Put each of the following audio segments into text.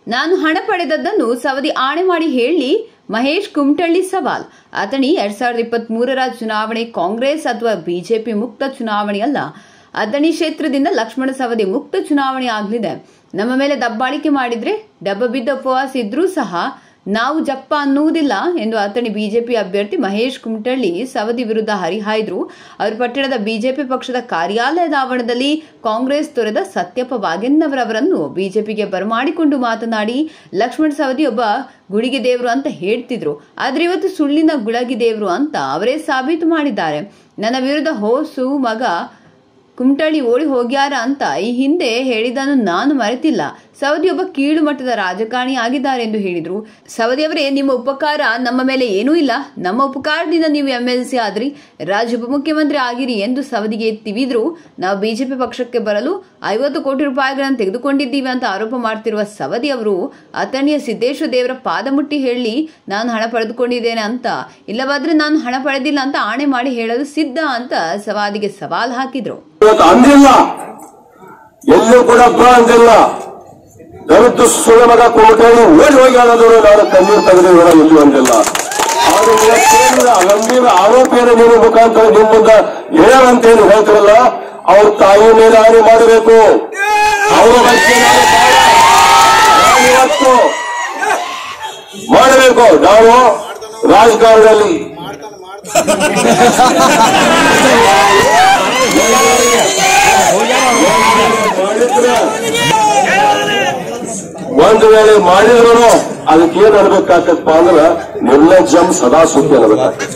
ನಾನು ಹಣ ಪಡೆದದ್ದನ್ನು ಸವದಿ ಆಣೆ ಮಾಡಿ ಹೇಳಿ ಮಹೇಶ್ ಕುಮಟಳ್ಳಿ ಸವಾಲ್ ಅಥಣಿ ಎರಡ್ ಸಾವಿರದ ಇಪ್ಪತ್ತ್ ಮೂರರ ಚುನಾವಣೆ ಕಾಂಗ್ರೆಸ್ ಅಥವಾ ಬಿಜೆಪಿ ಮುಕ್ತ ಚುನಾವಣೆ ಅಲ್ಲ ಅಥಣಿ ಕ್ಷೇತ್ರದಿಂದ ಲಕ್ಷ್ಮಣ ಸವದಿ ಮುಕ್ತ ಚುನಾವಣೆ ಆಗಲಿದೆ ನಮ್ಮ ಮೇಲೆ ದಬ್ಬಾಳಿಕೆ ಮಾಡಿದ್ರೆ ಡಬ್ಬ ಬಿದ್ದ ಉಪವಾಸ ಇದ್ರೂ ಸಹ ನಾವು ಜಪ್ಪ ಅನ್ನುವುದಿಲ್ಲ ಎಂದು ಅಥಣಿ ಬಿಜೆಪಿ ಅಭ್ಯರ್ಥಿ ಮಹೇಶ್ ಕುಮಟಳ್ಳಿ ಸವದಿ ವಿರುದ್ಧ ಹರಿಹಾಯ್ದ್ರು ಅವರು ಪಟ್ಟಣದ ಬಿಜೆಪಿ ಪಕ್ಷದ ಕಾರ್ಯಾಲಯದ ಆವರಣದಲ್ಲಿ ಕಾಂಗ್ರೆಸ್ ತೊರೆದ ಸತ್ಯಪ್ಪ ವಾಗೆನ್ನವರವರನ್ನು ಬಿಜೆಪಿಗೆ ಬರಮಾಡಿಕೊಂಡು ಮಾತನಾಡಿ ಲಕ್ಷ್ಮಣ ಸವದಿ ಒಬ್ಬ ಗುಳಿಗೆ ದೇವರು ಅಂತ ಹೇಳ್ತಿದ್ರು ಆದ್ರೆ ಇವತ್ತು ಸುಳ್ಳಿನ ಗುಳಗಿ ದೇವರು ಅಂತ ಅವರೇ ಸಾಬೀತು ಮಾಡಿದ್ದಾರೆ ನನ್ನ ವಿರುದ್ಧ ಹೋಸು ಮಗ ಕುಮಟಳ್ಳಿ ಓಡಿ ಹೋಗ್ಯಾರ ಅಂತ ಈ ಹಿಂದೆ ಹೇಳಿದ್ದನ್ನು ನಾನು ಮರೆತಿಲ್ಲ ಸವದಿ ಒಬ್ಬ ಕೀಳು ಮಟ್ಟದ ರಾಜಕಾರಣಿ ಆಗಿದ್ದಾರೆ ಎಂದು ಹೇಳಿದ್ರು ಸವದಿಯವರೇ ನಿಮ್ಮ ಉಪಕಾರ ನಮ್ಮ ಮೇಲೆ ಏನೂ ಇಲ್ಲ ನಮ್ಮ ಉಪಕಾರದಿಂದ ನೀವು ಎಂ ಎಲ್ ಸಿ ಆದ್ರಿ ರಾಜ್ಯ ಉಪಮುಖ್ಯಮಂತ್ರಿ ಆಗಿರಿ ಎಂದು ಸವದಿಗೆ ತಿವಿದ್ರು ನಾವು ಬಿಜೆಪಿ ಪಕ್ಷಕ್ಕೆ ಬರಲು ಐವತ್ತು ಕೋಟಿ ರೂಪಾಯಿಗಳನ್ನು ತೆಗೆದುಕೊಂಡಿದ್ದೀವಿ ಅಂತ ಆರೋಪ ಮಾಡ್ತಿರುವ ಸವದಿ ಅವರು ಅಥಣಿಯ ಸಿದ್ದೇಶ್ವರ ದೇವರ ಪಾದ ಮುಟ್ಟಿ ಹೇಳಿ ನಾನು ಹಣ ಪಡೆದುಕೊಂಡಿದ್ದೇನೆ ಅಂತ ಇಲ್ಲವಾದ್ರೆ ನಾನು ಹಣ ಪಡೆದಿಲ್ಲ ಅಂತ ಆಣೆ ಮಾಡಿ ಹೇಳಲು ಸಿದ್ಧ ಅಂತ ಸವಾದಿಗೆ ಸವಾಲ್ ಹಾಕಿದ್ರು ಇವತ್ತು ಅಂದಿಲ್ಲ ಎಲ್ಲೂ ಕೂಡ ಬ ಅಂದಿಲ್ಲ ದಲಿತ ಸುಳ್ಳ ಮಗ ಕೋಟೆಯಲ್ಲಿ ಓಡಿ ಹೋಗಿ ಅನ್ನೋದು ನಾನು ಕಣ್ಣೀರು ತೆಗೆದು ಕೂಡ ಎಲ್ಲೂ ಅಂದಿಲ್ಲ ಆದ್ರೆ ಇವತ್ತೇನಿಲ್ಲ ಗಂಭೀರ ಆರೋಪಿಯನ್ನು ನಿಮ್ಮ ಮುಖಾಂತರ ನಿಮ್ಮ ಮುಂದೆ ಹೇಳಂತ ಏನು ಹೇಳ್ತಿರಲ್ಲ ಅವ್ರ ತಾಯಿ ಮೇಲೆ ಹಾನಿ ಮಾಡಬೇಕು ಅವರ ಬಗ್ಗೆ ನಾನು ಬಹಳ- ನಾನು ಇವತ್ತು ಮಾಡಬೇಕು ನಾವು ರಾಜಕಾರಣದಲ್ಲಿ ಮಾಡಿದ್ರೆ ಒಂದು ವೇಳೆ ಮಾಡಿದ್ರು ಅದಕ್ಕೆ ಏನ್ ಅನ್ಬೇಕಾಗತ್ತಪ್ಪ ಅಂದ್ರೆ ನಿರ್ಲಜ್ಜಂ ಸದಾ ಸುದ್ದಿ ಅನ್ಬೇಕಾಗ್ತದೆ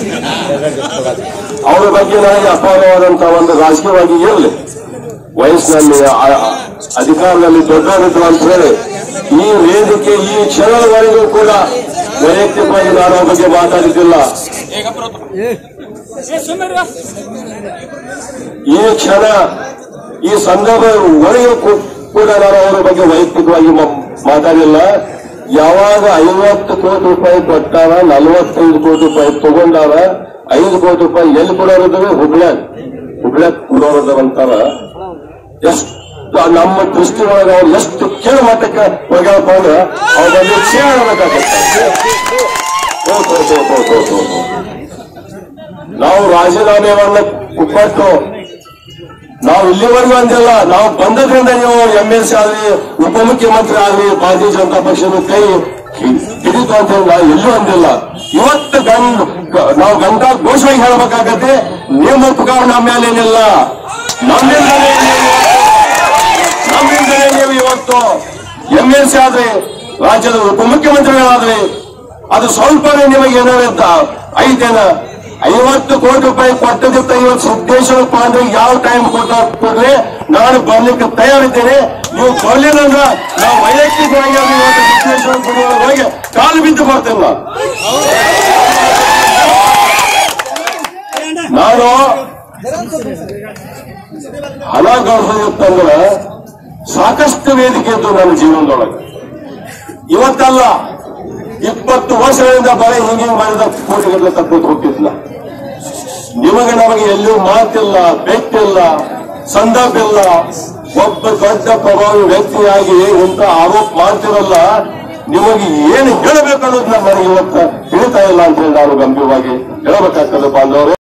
ಅವರ ಬಗ್ಗೆ ನನಗೆ ಅಪಾರವಾದಂತಹ ಒಂದು ರಾಜಕೀಯವಾಗಿ ಇರಲಿ ವಯಸ್ಸಿನಲ್ಲಿ ಆ- ಆ- ಅಧಿಕಾರದಲ್ಲಿ ದೊಡ್ಡವರಿದ್ರು ಅಂತ ಹೇಳಿ ಈ ವೇದಿಕೆ ಈ ಕ್ಷಣದವರೆಗೂ ಕೂಡ ವೈಯಕ್ತಿಕವಾಗಿ ನಾನು ಅವ್ರ ಬಗ್ಗೆ ಮಾತಾಡಿದ್ದಿಲ್ಲ ಈ ಕ್ಷಣ ಈ ಸಂದರ್ಭ ಒಳಗೆ ಕೂ- ಕೂಡ ನಾನು ಅವರ ಬಗ್ಗೆ ವೈಯಕ್ತಿಕವಾಗಿ ಮ- ಮಾತಾಡಿಲ್ಲ ಯಾವಾಗ ಐವತ್ತು ಕೋಟಿ ರೂಪಾಯಿ ಕೊಟ್ಟಾರ ನಲವತ್ತೈದು ಕೋಟಿ ರೂಪಾಯಿ ತಗೊಂಡಾರ ಐದು ಕೋಟಿ ರೂಪಾಯಿ ಎಲ್ಲಿ ಕೊಡೋರಿದ್ದಾವೆ ಹುಬ್ಳ್ಯಾಗ ಹುಬ್ಳ್ಯಾಗ ಕೊಡೋರಿದ್ದಾವಂತಾರ ಎಷ್ಟು ನಮ್ಮ ದೃಷ್ಟಿ ಒಳಗೆ ಅವ್ರು ಎಷ್ಟು ಕೀಳು ಮಟ್ಟಕ್ಕೆ ಹೋಗ್ಯಾರಪ್ಪ ಅಂದ್ರೆ ಅವ್ರ ಬಗ್ಗೆ ಕ್ಷೇಮಬೇಕಾಗತ್ತೆ ಹೋ, ಹೋ, ಹೋ, ಹೋ, ಹೋ, ಹೋ, ಹೋ. ನಾವು ರಾಜೀನಾಮೆಯನ್ನ ಕೊಟ್ಟು ನಾವು ಇಲ್ಲಿವರೆಗೂ ಅಂದಿಲ್ಲ ನಾವು ಬಂದದ್ರಿಂದ ನೀವು ಎಂ ಎಲ್ ಸಿ ಆಗಲಿ ಉಪಮುಖ್ಯಮಂತ್ರಿ ಆಗಲಿ ಭಾರತೀಯ ಜನತಾ ಪಕ್ಷದ ಕೈ ಹಿಡಿತು ಅಂತ ಹೇಳಿ ನಾವು ಎಲ್ಲೂ ಅಂದಿಲ್ಲ ಇವತ್ತು ಗಂಡ್ ನಾವು ಗಂಟ ಘೋಷವಾಗಿ ಹೇಳಬೇಕಾಗತ್ತೆ ನಿಮ್ಮ ಉಪಕಾರ ನಮ್ಮ ಮೇಲೆ ಏನಿಲ್ಲ ನಮ್ಮಿಂದಲೇ ನೀವು ನಮ್ಮಿಂದಲೇ ನೀವು ಇವತ್ತು ಎಂ ಎಲ್ ಸಿ ಆದ್ರಿ ರಾಜ್ಯದ ಉಪಮುಖ್ಯಮಂತ್ರಿಗಳಾದ್ರಿ ಅದು ಸ್ವಲ್ಪನೇ ನಿಮಗೆ ಏನಾರಂತ ಐದೇನ ಐವತ್ತು ಕೋಟಿ ರೂಪಾಯಿ ಕೊಟ್ಟದಕ್ಕೆ ಇವತ್ತು ಸಿದ್ದೇಶ್ವರ ಪಾಂಡ್ರಿಗೆ ಯಾವ ಟೈಮ್ ಕೊಟ್ಟರೆ ನಾನು ಬರ್ಲಿಕ್ಕೆ ತಯಾರಿದ್ದೇನೆ ನೀವು ಬರ್ಲಿಲ್ಲ ಅಂದ್ರೆ ನಾವು ವೈಯಕ್ತಿಕವಾಗಿ ಅದು ಇವತ್ತು ಸಿದ್ದೇಶ್ವರ ಗುಡಿಯೊಳಗೆ ಹೋಗಿ ಕಾಲು ಬಿದ್ದು ಬರ್ತೇನೆ ನಾನು ಹಣ ಗಳಿಸೋದಿತ್ತಂದ್ರೆ ಸಾಕಷ್ಟು ವೇದಿಕೆ ಇತ್ತು ನನ್ನ ಜೀವನದೊಳಗೆ ಇವತ್ತಲ್ಲ ಇಪ್ಪತ್ತು ವರ್ಷಗಳಿಂದ ಬರೀ ಹಿಂಗೆ ಮಾಡಿದ ಕೋಟಿಗಟ್ಟಲೆ ತಪ್ಪು ಹೋಗ್ತಿದ್ಲ ನಿಮಗೆ ನಮಗೆ ಎಲ್ಲೂ ಮಾತಿಲ್ಲ ಬೆಟ್ಟಿಲ್ಲ ಸಂದರ್ಭ ಇಲ್ಲ ಒಬ್ಬ ದೊಡ್ಡ ಪ್ರಭಾವಿ ವ್ಯಕ್ತಿಯಾಗಿ ಇಂಥ ಆರೋಪ ಮಾಡ್ತಿರಲ್ಲ ನಿಮಗೆ ಏನು ಹೇಳಬೇಕು ಅನ್ನೋದು ನನಗೆ ಇವತ್ತು ತಿಳಿತಾ ಇಲ್ಲ ಅಂತ ಹೇಳಿ ನಾನು ಗಂಭೀರವಾಗಿ ಹೇಳಬೇಕಾಗ್ತದೆ ಬಾಂಧವರು